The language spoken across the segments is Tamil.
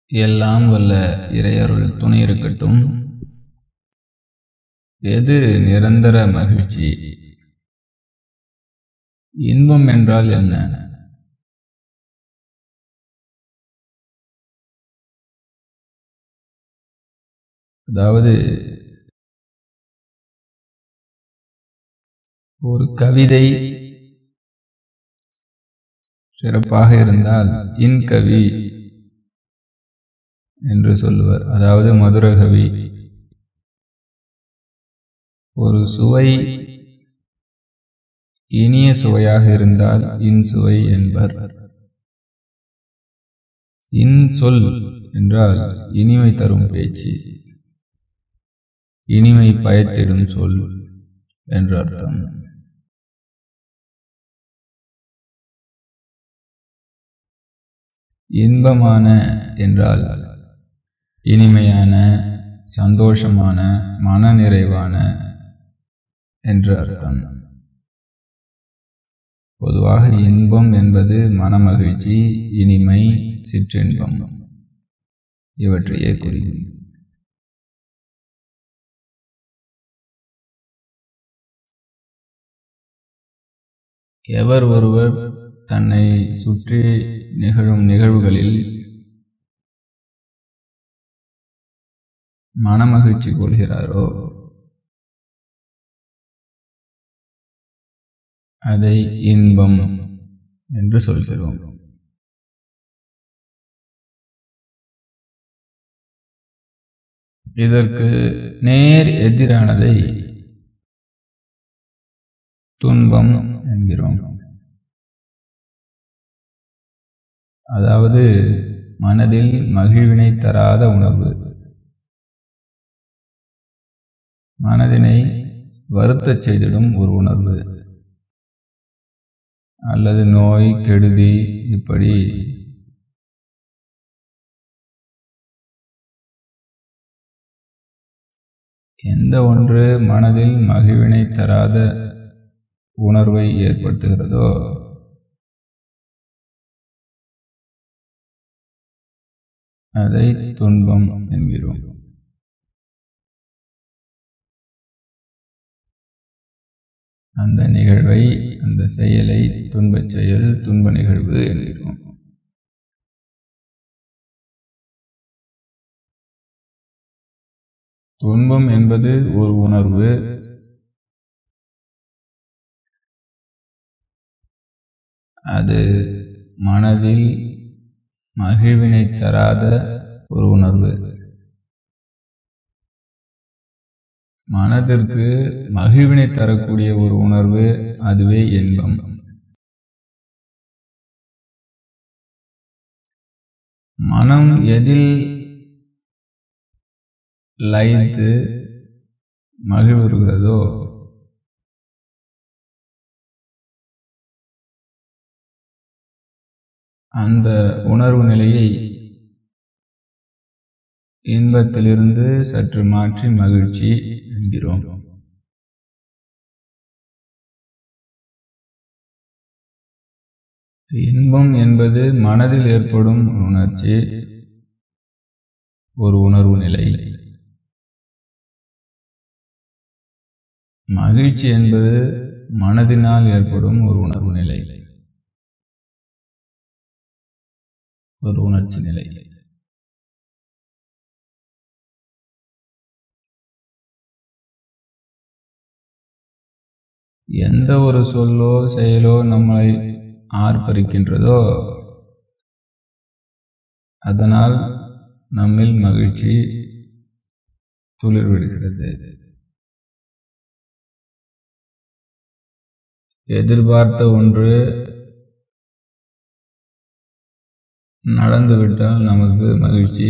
எல்லாம் வல்ல இறையருள் துணை இருக்கட்டும் எது நிரந்தர மகிழ்ச்சி இன்பம் என்றால் என்ன அதாவது ஒரு கவிதை சிறப்பாக இருந்தால் இன்கவி என்று சொல்லுவர் அதாவது மதுரகவி ஒரு சுவை இனிய சுவையாக இருந்தால் இன்சுவை என்பர் இன் சொல் என்றால் இனிமை தரும் பேச்சு இனிமை பயத்திடும் சொல் என்று அர்த்தம் இன்பமான என்றால் இனிமையான சந்தோஷமான மனநிறைவான என்று அர்த்தம் பொதுவாக இன்பம் என்பது மனமகிழ்ச்சி இனிமை சிற்றின்பம் இவற்றையே குறிக்கும் எவர் ஒருவர் தன்னை சுற்றி நிகழும் நிகழ்வுகளில் மனமகிழ்ச்சி கொள்கிறாரோ அதை இன்பம் என்று சொல்கிறோம் இதற்கு நேர் எதிரானதை துன்பம் என்கிறோம் அதாவது மனதில் மகிழ்வினை தராத உணர்வு மனதினை வருத்தச் செய்திடும் ஒரு உணர்வு அல்லது நோய் கெடுதி இப்படி எந்த ஒன்று மனதில் மகிழ்வினை தராத உணர்வை ஏற்படுத்துகிறதோ அதை துன்பம் என்கிறோம் அந்த நிகழ்வை அந்த செயலை துன்பச் செயல் துன்ப நிகழ்வு என்கிறோம் துன்பம் என்பது ஒரு உணர்வு அது மனதில் மகிழ்வினை தராத ஒரு உணர்வு மனதிற்கு மகிழ்வினை தரக்கூடிய ஒரு உணர்வு அதுவே இன்பம் மனம் எதில் லயித்து மகிழ்வுறுகிறதோ அந்த உணர்வு நிலையை இன்பத்திலிருந்து சற்று மாற்றி மகிழ்ச்சி என்கிறோம் இன்பம் என்பது மனதில் ஏற்படும் உணர்ச்சி ஒரு உணர்வு நிலை மகிழ்ச்சி என்பது மனதினால் ஏற்படும் ஒரு உணர்வு நிலை ஒரு உணர்ச்சி நிலை எந்த ஒரு சொல்லோ செயலோ நம்மளை ஆர்ப்பரிக்கின்றதோ அதனால் நம்மில் மகிழ்ச்சி துளிர்விடுகிறது எதிர்பார்த்த ஒன்று நடந்துவிட்டால் நமக்கு மகிழ்ச்சி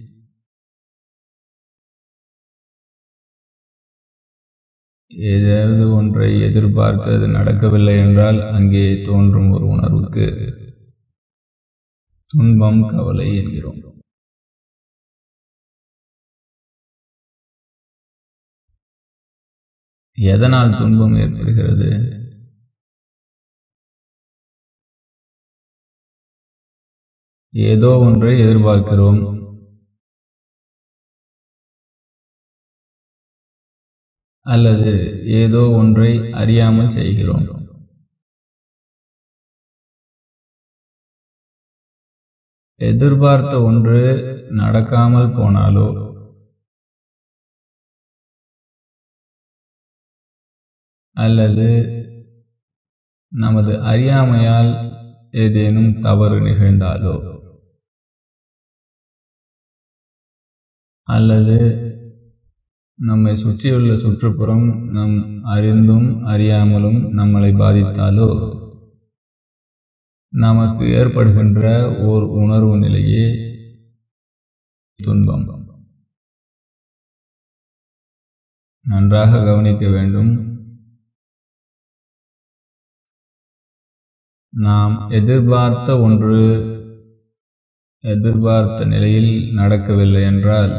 ஏதாவது ஒன்றை எதிர்பார்த்து அது நடக்கவில்லை என்றால் அங்கே தோன்றும் ஒரு உணர்வுக்கு துன்பம் கவலை என்கிறோம் எதனால் துன்பம் ஏற்படுகிறது ஏதோ ஒன்றை எதிர்பார்க்கிறோம் அல்லது ஏதோ ஒன்றை அறியாமல் செய்கிறோம் எதிர்பார்த்த ஒன்று நடக்காமல் போனாலோ அல்லது நமது அறியாமையால் ஏதேனும் தவறு நிகழ்ந்தாலோ அல்லது நம்மை சுற்றியுள்ள சுற்றுப்புறம் நம் அறிந்தும் அறியாமலும் நம்மளை பாதித்தாலோ நமக்கு ஏற்படுகின்ற ஓர் உணர்வு நிலையே துன்பம் நன்றாக கவனிக்க வேண்டும் நாம் எதிர்பார்த்த ஒன்று எதிர்பார்த்த நிலையில் நடக்கவில்லை என்றால்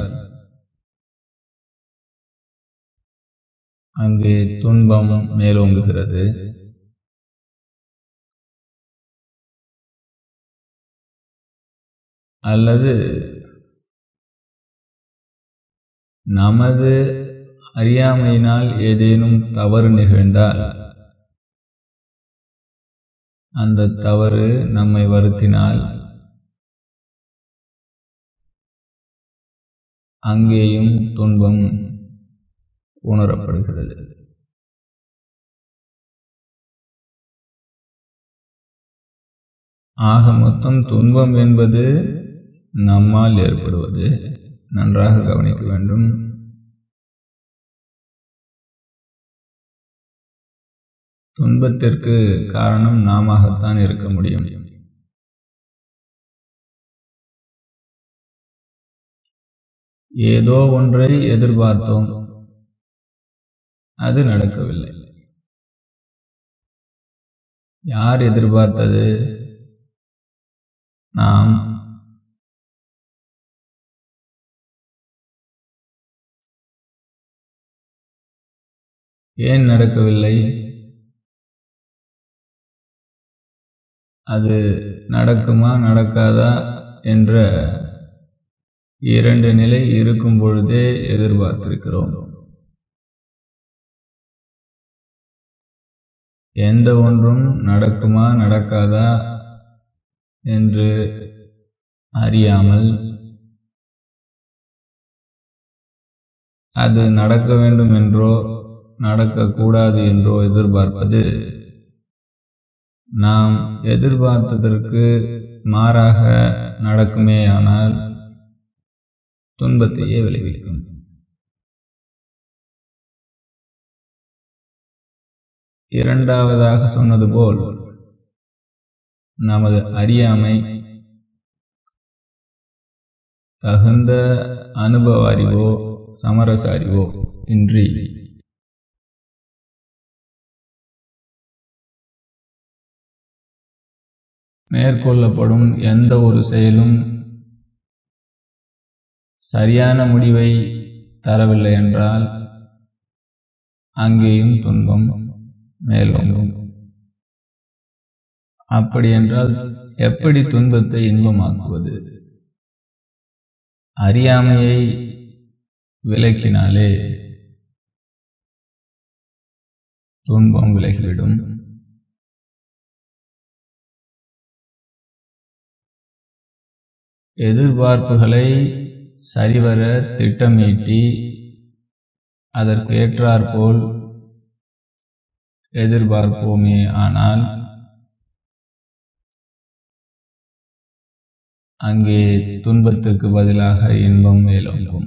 அங்கே துன்பம் மேலோங்குகிறது அல்லது நமது அறியாமையினால் ஏதேனும் தவறு நிகழ்ந்தால் அந்த தவறு நம்மை வருத்தினால் அங்கேயும் துன்பம் உணரப்படுகிறது ஆக மொத்தம் துன்பம் என்பது நம்மால் ஏற்படுவது நன்றாக கவனிக்க வேண்டும் துன்பத்திற்கு காரணம் நாமத்தான் இருக்க முடியும் ஏதோ ஒன்றை எதிர்பார்த்தோம் அது நடக்கவில்லை யார் எதிர்பார்த்தது நாம் ஏன் நடக்கவில்லை அது நடக்குமா நடக்காதா என்ற இரண்டு நிலை இருக்கும் பொழுதே எதிர்பார்த்திருக்கிறோம் எந்த ஒன்றும் நடக்குமா நடக்காதா என்று அறியாமல் அது நடக்க வேண்டும் என்றோ நடக்கக்கூடாது என்றோ எதிர்பார்ப்பது நாம் எதிர்பார்த்ததற்கு மாறாக நடக்குமேயானால் துன்பத்தையே விளைவிக்கும் இரண்டாவதாக சொன்னது போல் நமது அறியாமை தகுந்த அனுபவ அறிவோ சமரச அறிவோ இன்றி மேற்கொள்ளப்படும் எந்த ஒரு செயலும் சரியான முடிவை தரவில்லை என்றால் அங்கேயும் துன்பம் மேலோங்கும் அப்படி என்றால் எப்படி துன்பத்தை இன்பமாக்குவது அறியாமையை விலக்கினாலே துன்பம் விலகிவிடும் எதிர்பார்ப்புகளை சரிவர திட்டமீட்டி அதற்கு ஏற்றாற்போல் எதிர்பார்ப்போமே ஆனால் அங்கே துன்பத்துக்கு பதிலாக இன்பம் மேலோங்கும்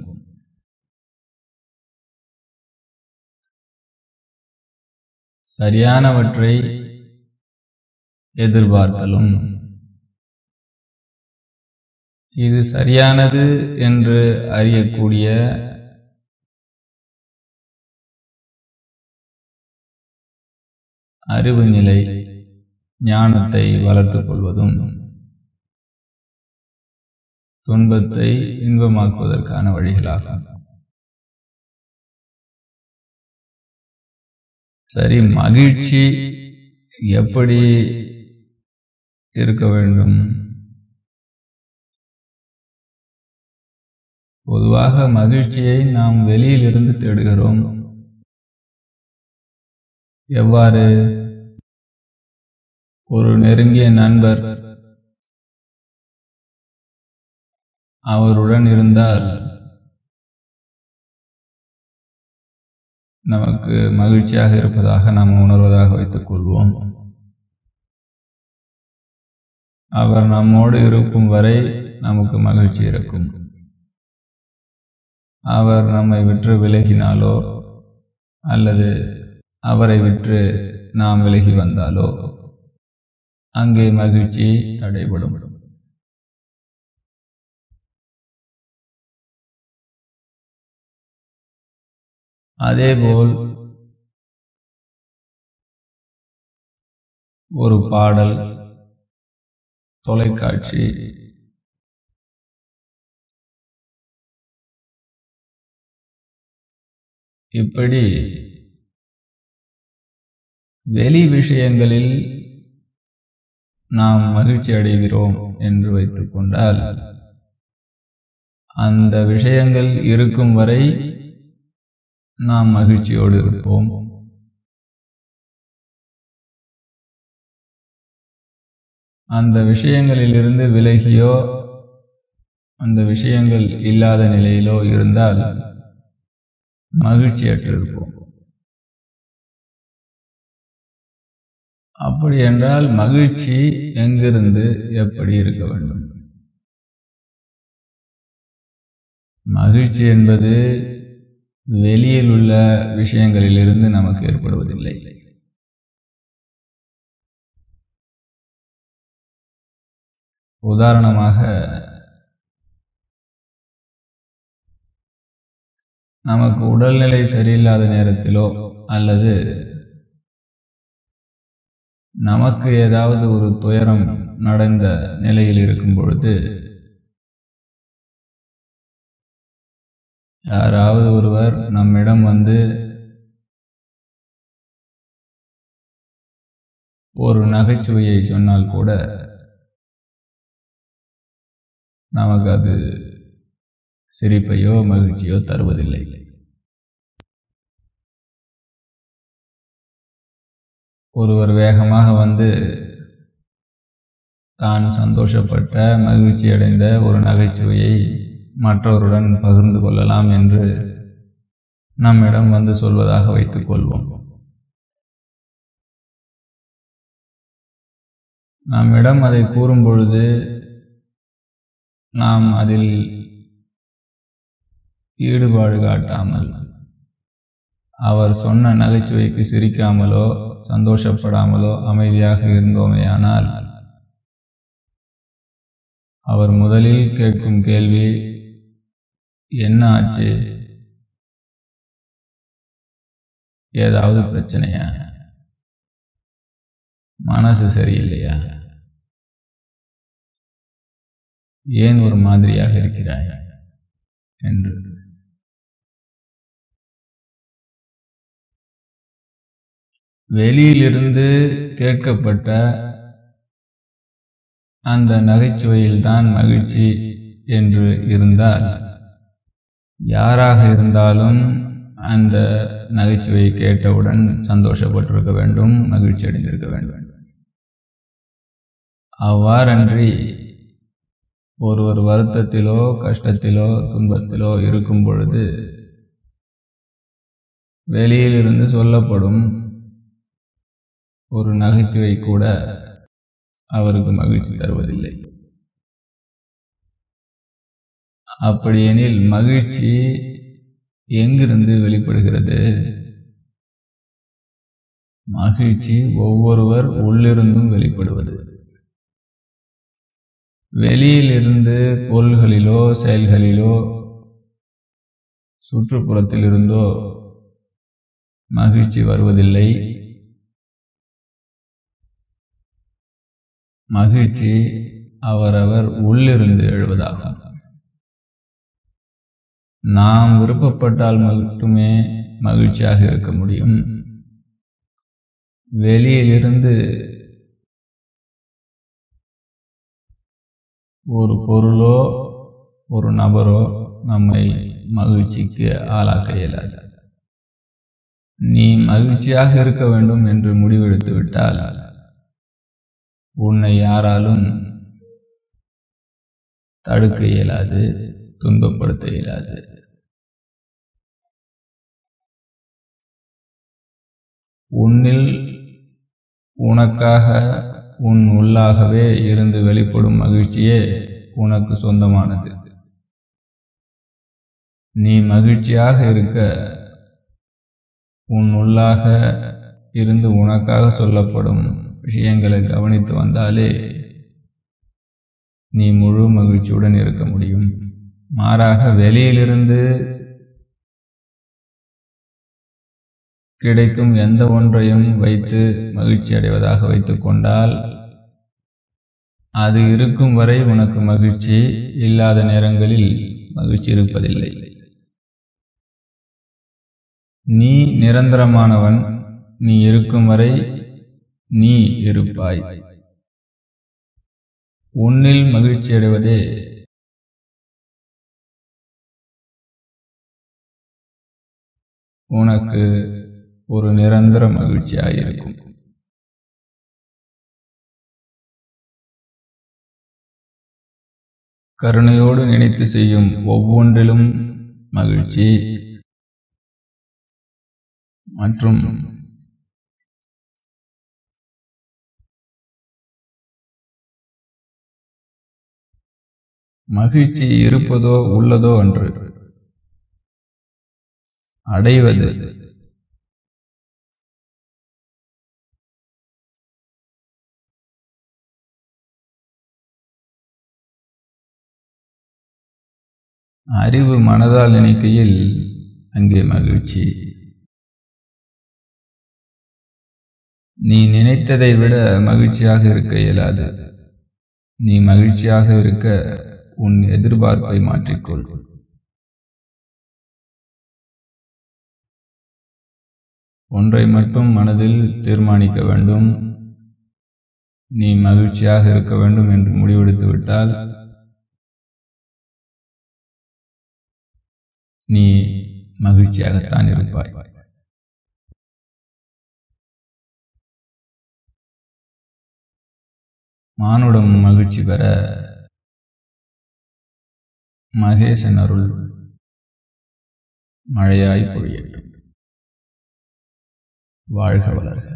சரியானவற்றை எதிர்பார்த்தலும் இது சரியானது என்று அறியக்கூடிய அறிவு நிலை ஞானத்தை வளர்த்துக் கொள்வதும் துன்பத்தை இன்பமாக்குவதற்கான வழிகளாகும் சரி மகிழ்ச்சி எப்படி இருக்க வேண்டும் பொதுவாக மகிழ்ச்சியை நாம் வெளியிலிருந்து தேடுகிறோம் எவ்வாறு ஒரு நெருங்கிய நண்பர் அவருடன் இருந்தால் நமக்கு மகிழ்ச்சியாக இருப்பதாக நாம் உணர்வதாக வைத்துக் கொள்வோம் அவர் நம்மோடு இருக்கும் வரை நமக்கு மகிழ்ச்சி இருக்கும் அவர் நம்மை விட்டு விலகினாலோ அல்லது அவரை விட்டு நாம் விலகி வந்தாலோ அங்கே மகிழ்ச்சி தடைபடும் அதேபோல் ஒரு பாடல் தொலைக்காட்சி இப்படி வெளி விஷயங்களில் நாம் மகிழ்ச்சி அடைகிறோம் என்று வைத்துக் கொண்டால் அந்த விஷயங்கள் இருக்கும் வரை நாம் மகிழ்ச்சியோடு இருப்போம் அந்த விஷயங்களிலிருந்து விலகியோ அந்த விஷயங்கள் இல்லாத நிலையிலோ இருந்தால் மகிழ்ச்சியற்றிருப்போம் அப்படி என்றால் மகிழ்ச்சி எங்கிருந்து எப்படி இருக்க வேண்டும் மகிழ்ச்சி என்பது வெளியில் உள்ள விஷயங்களிலிருந்து நமக்கு ஏற்படுவதில்லை உதாரணமாக நமக்கு உடல்நிலை சரியில்லாத நேரத்திலோ அல்லது நமக்கு ஏதாவது ஒரு துயரம் நடந்த நிலையில் இருக்கும் பொழுது யாராவது ஒருவர் நம்மிடம் வந்து ஒரு நகைச்சுவையை சொன்னால் கூட நமக்கு அது சிரிப்பையோ மகிழ்ச்சியோ தருவதில்லை ஒருவர் வேகமாக வந்து தான் சந்தோஷப்பட்ட மகிழ்ச்சி அடைந்த ஒரு நகைச்சுவையை மற்றவருடன் பகிர்ந்து கொள்ளலாம் என்று நம்மிடம் வந்து சொல்வதாக வைத்துக் கொள்வோம் நம்மிடம் அதை கூறும் பொழுது நாம் அதில் ஈடுபாடு காட்டாமல் அவர் சொன்ன நகைச்சுவைக்கு சிரிக்காமலோ சந்தோஷப்படாமலோ அமைதியாக இருந்தோமேயானால் அவர் முதலில் கேட்கும் கேள்வி என்ன ஆச்சு ஏதாவது பிரச்சனையா மனசு சரியில்லையா ஏன் ஒரு மாதிரியாக இருக்கிறாய் என்று வெளியிலிருந்து கேட்கப்பட்ட அந்த நகைச்சுவையில்தான் மகிழ்ச்சி என்று இருந்தால் யாராக இருந்தாலும் அந்த நகைச்சுவையை கேட்டவுடன் சந்தோஷப்பட்டிருக்க வேண்டும் மகிழ்ச்சி அடைந்திருக்க வேண்டும் அவ்வாறன்றி ஒருவர் வருத்தத்திலோ கஷ்டத்திலோ துன்பத்திலோ இருக்கும் பொழுது வெளியிலிருந்து சொல்லப்படும் ஒரு நகைச்சுவை கூட அவருக்கு மகிழ்ச்சி தருவதில்லை அப்படியெனில் மகிழ்ச்சி எங்கிருந்து வெளிப்படுகிறது மகிழ்ச்சி ஒவ்வொருவர் உள்ளிருந்தும் வெளிப்படுவது வெளியிலிருந்து பொருள்களிலோ செயல்களிலோ சுற்றுப்புறத்திலிருந்தோ மகிழ்ச்சி வருவதில்லை மகிழ்ச்சி அவரவர் உள்ளிருந்து எழுவதாகும் நாம் விருப்பப்பட்டால் மட்டுமே மகிழ்ச்சியாக இருக்க முடியும் வெளியிலிருந்து ஒரு பொருளோ ஒரு நபரோ நம்மை மகிழ்ச்சிக்கு ஆளாக்க இயலாது நீ மகிழ்ச்சியாக இருக்க வேண்டும் என்று முடிவெடுத்து விட்டால் உன்னை யாராலும் தடுக்க இயலாது துன்பப்படுத்த இயலாது உன்னில் உனக்காக உன் உள்ளாகவே இருந்து வெளிப்படும் மகிழ்ச்சியே உனக்கு சொந்தமானது நீ மகிழ்ச்சியாக இருக்க உன் உள்ளாக இருந்து உனக்காக சொல்லப்படும் விஷயங்களை கவனித்து வந்தாலே நீ முழு மகிழ்ச்சியுடன் இருக்க முடியும் மாறாக வெளியிலிருந்து கிடைக்கும் எந்த ஒன்றையும் வைத்து மகிழ்ச்சி அடைவதாக வைத்துக் கொண்டால் அது இருக்கும் வரை உனக்கு மகிழ்ச்சி இல்லாத நேரங்களில் மகிழ்ச்சி இருப்பதில்லை நீ நிரந்தரமானவன் நீ இருக்கும் வரை நீ இருப்பாய் உன்னில் மகிழ்ச்சி அடைவதே உனக்கு ஒரு நிரந்தர மகிழ்ச்சியாக இருக்கும் கருணையோடு நினைத்து செய்யும் ஒவ்வொன்றிலும் மகிழ்ச்சி மற்றும் மகிழ்ச்சி இருப்பதோ உள்ளதோ அன்று அடைவது அறிவு மனதால் நினைக்கையில் அங்கே மகிழ்ச்சி நீ நினைத்ததை விட மகிழ்ச்சியாக இருக்க இயலாது நீ மகிழ்ச்சியாக இருக்க உன் எதிர்பார்ப்பை மாற்றிக்கொள் ஒன்றை மட்டும் மனதில் தீர்மானிக்க வேண்டும் நீ மகிழ்ச்சியாக இருக்க வேண்டும் என்று முடிவெடுத்து விட்டால் நீ மகிழ்ச்சியாகத்தான் இருப்பாய் மானுடம் மகிழ்ச்சி பெற மகேசன் அருள் மழையாய் பொழியட்டும் வாழ்க வளர்க